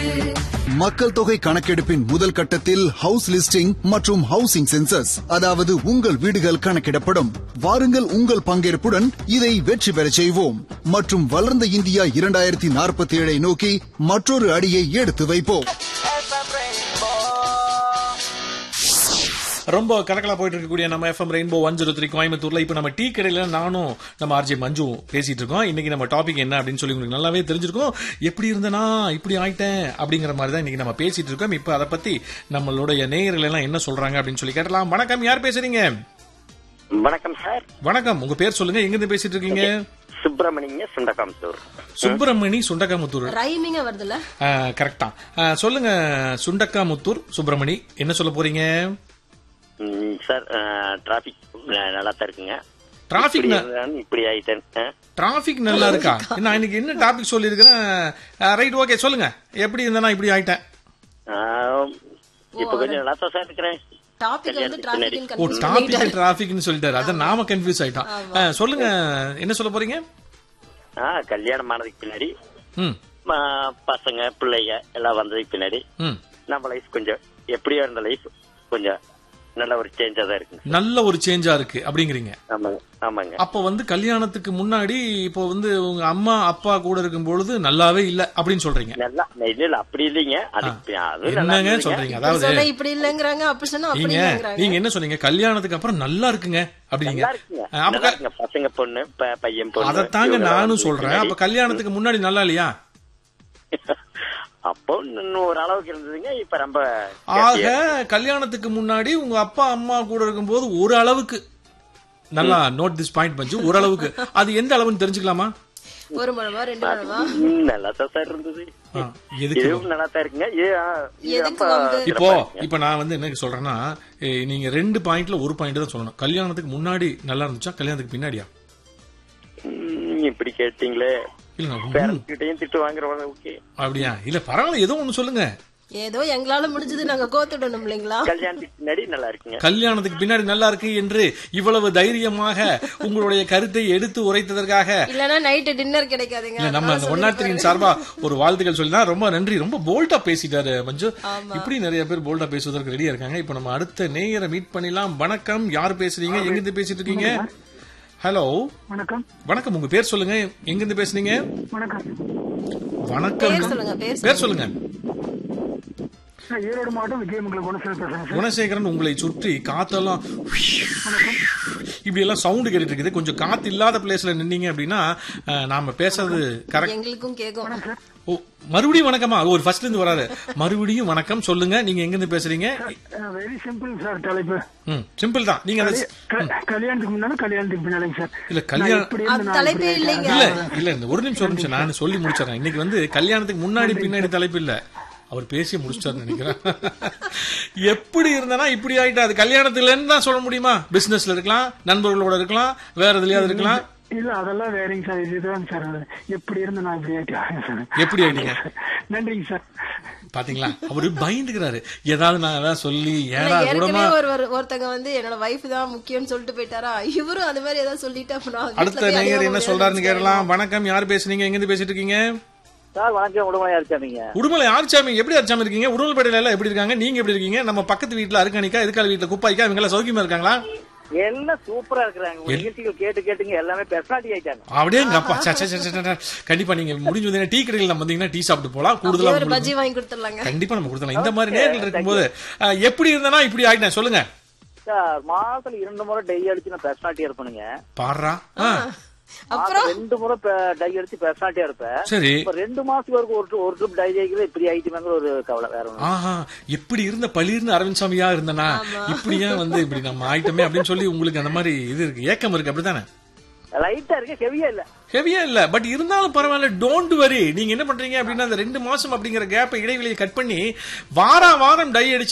மக்கள் தொகை கணக்கெடுப்பின் முதல் கட்டத்தில் ஹவுஸ் லிஸ்டிங் மற்றும் ஹவுசிங் சென்சஸ் அதாவது உங்கள் வீடுகள் கணக்கிடப்படும் வாருங்கள் உங்கள் பங்கேற்புடன் இதை வெற்றி பெறச் செய்வோம் மற்றும் வளர்ந்த இந்தியா இரண்டாயிரத்தி நாற்பத்தி ஏழை நோக்கி மற்றொரு அடியை எடுத்து வைப்போம் ரொம்ப கலக்கலா போயிட்டு இருக்கக்கூடிய நம்ம FM rainbow one zero three கோயம்புத்தூர்ல இப்ப நம்ம டீ கடையில நானும் நம்ம ஆர்ஜே மஞ்சு பேசிட்டு இருக்கோம் இன்னைக்கு நம்ம டாபிக் என்ன அப்படின்னு சொல்லி உங்களுக்கு நல்லாவே தெரிஞ்சிருக்கும் எப்படி இருந்தனா இப்படி ஆயிட்டேன் அப்படிங்கிற மாதிரி தான் இன்னைக்கு நம்ம பேசிட்டு இருக்கோம் இப்ப அதை பத்தி நம்மளுடைய நேயர்கள் எல்லாம் என்ன சொல்றாங்க அப்படின்னு சொல்லி கேட்டலாம் வணக்கம் யார் பேசுறீங்க வணக்கம் சார் வணக்கம் உங்க பேர் சொல்லுங்க எங்க இருந்து பேசிட்டு இருக்கீங்க சுப்பிரமணியங்க சுண்டகாம்தூர் சுப்பிரமணி சுண்டக்காமுத்தூர் ரைமிங்க வருதுல்ல கரெக்டா சொல்லுங்க சுண்டக்காமுத்தூர் சுப்பிரமணி என்ன சொல்ல போறீங்க ம், சார் டிராபிக் நல்லா தான் இருக்குங்க டிராபிக் இப்படி இருந்தாலும் இப்படி ஆயிட்டேன் ஆ. டிராபிக் நல்லா இருக்கா நான் இன்னைக்கு என்ன டாபிக் சொல்லியிருக்கிறேன் ரைட் ஓகே சொல்லுங்க எப்படி இருந்தேனா இப்படி ஆயிட்டேன் ஆ, இப்ப கொஞ்சம் நல்லா தான் சார் இருக்கிறேன் டாபிக் வந்து கல்யாணத்துக்கு டிராபிக் ஓ டாபிக் டிராபிக்னு சொல்லிட்டாரு அதான் நாம கன்ஃபியூஸ் ஆயிட்டோம் ஆ, சொல்லுங்க என்ன சொல்ல போறீங்க ஆ கல்யாணம் ஆனதுக்கு பின்னாடி ம் ஆ, பசங்க பிள்ளைங்க எல்லாம் வந்ததுக்கு பின்னாடி ம் நம்ம லைஃப் கொஞ்சம் எப்படியோ இருந்த லைஃப் கொஞ்சம் நல்ல ஒரு சேஞ்சா தான் இருக்குங்க நல்ல ஒரு சேஞ்சா இருக்கு அப்படிங்கிறீங்க ஆமாங்க ஆமாங்க அப்ப வந்து கல்யாணத்துக்கு முன்னாடி இப்போ வந்து உங்க அம்மா அப்பா கூட இருக்கும் பொழுது நல்லாவே இல்ல அப்படின்னு சொல்றீங்க நல்லா இல்ல இல்ல அப்படி இல்லைங்க அதுக்கு அது நல்லா என்னங்க இருந்ததுங்க. சொல்றீங்க அதாவது சொன்னா இப்படி இல்லங்கறாங்க அப்படி சொன்னா அப்படி நீங்க இல்லங்கறாங்க நீங்க என்ன சொன்னீங்க கல்யாணத்துக்கு அப்புறம் நல்லா இருக்குங்க அப்படிங்க நல்லா இருக்குங்க ஆ, அப்ப நல்லா இருக்குங்க பசங்க பொண்ணு ப- பையன் பொண்ணு அதத்தாங்க இவங்கெல்லாம் நானும் வந்ததுக்கு சொல்றேன் பின்னாடி அப்ப கல்யாணத்துக்கு முன்னாடி நல்லா இல்லையா அப்போ இன்னும் ஒரு அளவுக்கு இருந்ததுங்க இப்ப ரொம்ப ஆக கல்யாணத்துக்கு முன்னாடி உங்க அப்பா அம்மா கூட இருக்கும்போது ஒரு அளவுக்கு நல்லா நோட் திஸ் பாயிண்ட் பஞ்சு ஒரு அளவுக்கு அது எந்த அளவுன்னு தெரிஞ்சுக்கலாமா ஒரு மணமா ரெண்டு மணமா ம், நல்லா தான் சார் இருந்தது ஆ, எதுக்கு இதுவும் நல்லா தான் இருக்குங்க ஏ, ஆ, இது எதுக்கு ரொம்ப வந்து? இப்போ இப்ப நான் வந்து என்ன சொல்றேன்னா ஏ, நீங்க ரெண்டு பாயிண்ட்ல ஒரு பாயிண்ட் தான் சொல்லணும் கல்யாணத்துக்கு முன்னாடி நல்லா இருந்துச்சா கல்யாணத்துக்கு பின்னாடியா ம், இப்படி கேட்டீங்களே இல்ல நான் பேரண்ட்ஸ் கிட்டயும் திட்டு வாங்குறவங்க ஓகே அப்படியா இல்ல பரவாயில்ல ஏதோ ஒண்ணு சொல்லுங்க ஏதோ எங்களால முடிஞ்சது நாங்க கோத்துடணும் இல்லைங்களா கல்யாணத்துக்கு பின்னாடி நல்லா இருக்குங்க கல்யாணத்துக்கு பின்னாடி நல்லா இருக்கு என்று இவ்வளவு தைரியமாக உங்களுடைய கருத்தை எடுத்து உரைத்ததற்காக இல்லனா நைட் டின்னர் கிடைக்காதுங்க இல்ல நம்ம அந்த ஒன்னாத்திரியின் சார்பா ஒரு வாழ்த்துக்கள் சொல்லி ரொம்ப நன்றி ரொம்ப போல்டா பேசிட்டாரு மஞ்சு இப்படி நிறைய பேர் போல்டா பேசுவதற்கு ரெடியா இருக்காங்க இப்ப நம்ம அடுத்த நேயரை மீட் பண்ணிடலாம் வணக்கம் யார் பேசுறீங்க எங்க இருந்து பேசிட்டு இருக்கீங்க ஹலோ வணக்கம் வணக்கம் உங்க பேர் சொல்லுங்க எங்க இருந்து பேசுனீங்க வணக்கம் வணக்கம் பேர் சொல்லுங்க பேர் பேர் சொல்லுங்க நான் ஈரோடு மாவட்டம் விஜயமங்கலம் குணசேகர் பேசுறேன் சார் குணசேகரன் உங்களை சுற்றி காத்தெல்லாம் இப்படி எல்லாம் சவுண்ட் கேட்டுட்டு இருக்குது கொஞ்சம் காத்து இல்லாத பிளேஸ்ல நின்னீங்க அப்படின்னா அஹ், நாம பேசுறது கரெக்ட் எங்களுக்கும் கேக்கும் ஓ மறுபடியும் வணக்கமா ஒரு ஃபர்ஸ்ட்ல இருந்து வராரு மறுபடியும் வணக்கம் சொல்லுங்க நீங்க எங்க இருந்து பேசுறீங்க வெரி சிம்பிள் சார் தலைப்பு ம் சிம்பிள் தான் நீங்க அதை- க- கல்யாணத்துக்கு முன்னாடி கல்யாணத்துக்கு பின்னாடிங்க சார் இல்ல நான் கல்யாணம் இப்படி அது இருந்து நான் தலைப்பே இப்படி இல்லைங்க இல்ல இல்ல இந்த ஒரு நிமிஷம் ஒரு நிமிஷம் நான் சொல்லி முடிச்சிடறேன் இன்னைக்கு வந்து கல்யாணத்துக்கு முன்னாடி பின்னாடி தலைப்பு இல்ல அவர் பேசி முடிச்சிட்டாரு நினைக்கிறேன் எப்படி இருந்தனா இப்படி ஆயிட்டா அது கல்யாணத்துல இருந்து தான் சொல்ல முடியுமா பிசினஸ்ல இருக்கலாம் நண்பர்களோட இருக்கலாம் வேற எதுலயாவது இருக்கலாம் இல்ல அதெல்லாம் வேறங்க சார் இதுதான் சார் அது. எப்படி இருந்து நான் இப்படி ஆயிட்டேன் சார் எப்படி ஆயிட்டீங்க நன்றிங்க சார் பாத்தீங்களா அவரு பயந்துக்கிறாரு ஏதாவது நான் ஏதாவது சொல்லி இல்ல, ஏடா ஏற்கனவே கூடமா ஒரு ஒரு- ஒருத்தங்க வந்து என்னோட வைஃப் தான் முக்கியம்னு சொல்லிட்டு போயிட்டாரா இவரும் அது மாதிரி ஏதாவது சொல்லிட்டு அப்புறம் வீட்டுல அடுத்த போய் நேயர் அடிவாங்க என்ன முடியாது சொல்றாருன்னு வச்சுக்கோங்க. கேட்கலாம் வணக்கம் யார் பேசுனீங்க எங்க இருந்து பேசிட்டு இருக்கீங்க சார் வணக்கம் உடம்பையா இருக்காதீங்க உடுமலை ஆர்ச்சாமி எப்படி ஆர்ச்சாமி இருக்கீங்க உடுமலைப்பேட்டையில எல்லாம் எப்படி இருக்காங்க நீங்க எப்படி இருக்கீங்க நம்ம பக்கத்து வீட்டுல அருக்காணிக்கா எதுக்கால வீட்டுல குப்பாய்க்கா இவங்க எல்லாம் சௌக்கியமா இருக்காங்களா எல்லாம் சூப்பரா இருக்கிறாங்க உங்க நிகழ்ச்சிகள் கேட்டு கேட்டுங்க எல்லாமே பெர்சனாலிட்டி ஆயிட்டாங்க அப்படியே எங்க அப்பா சே, சே, சே, சே, சே. கண்டிப்பா நீங்க முடிஞ்சு வந்தீங்கன்னா டீ கடையில் நம்ம வந்தீங்கன்னா டீ சாப்பிட்டு போலாம் கூடுதலா அப்படியே ஒரு உங்களுக்கு- பஜ்ஜி வாங்கி கொடுத்துடலாங்க கண்டிப்பா நம்ம கொடுத்தலாம் இந்த மாதிரி நேர்கள் இருக்கும்போது அஹ், எப்படி இருந்தனா இப்படி ஆயிட்டேன் சொல்லுங்க சார் மாசத்துல இரண்டு முறை டை அடிச்சு நான் பெர்சனாலிட்டியா இருப்பேனுங்க பாடுறா ஆ, அப்புறம் மாசம் ரெண்டு முறை டை அடிச்சு பெர்சனாலிட்டியா இருப்பேன் சரி இப்ப ரெண்டு மாசத்துக்கு வரைக்கும் ஒரு ஒரு ட்ரிப் டை அடிக்கிறது இப்படி ஆயிட்டுமேங்கிற ஒரு கவலை வேற ஒண்ணு ஆஹா எப்படி இருந்த பளிர்னு அரவிந்த் சாமியா இருந்தனா இப்படியா வந்து இப்படி நம்ம ஆயிட்டோமே அப்படின்னு சொல்லி உங்களுக்கு அந்த மாதிரி இது இருக்கு ஏக்கம் இருக்கு அப்படித்தானே லைட்டா இருக்கு ஹெவியா இல்ல ஹெவியா இல்ல பட் இருந்தாலும் பரவாயில்ல டோன்ட் வரி நீங்க என்ன பண்றீங்க அப்படின்னா அந்த ரெண்டு மாசம் அப்படிங்கிற கேப்பை இடைவெளியை கட் பண்ணி வாரம் வாரம் டை அடிச்சு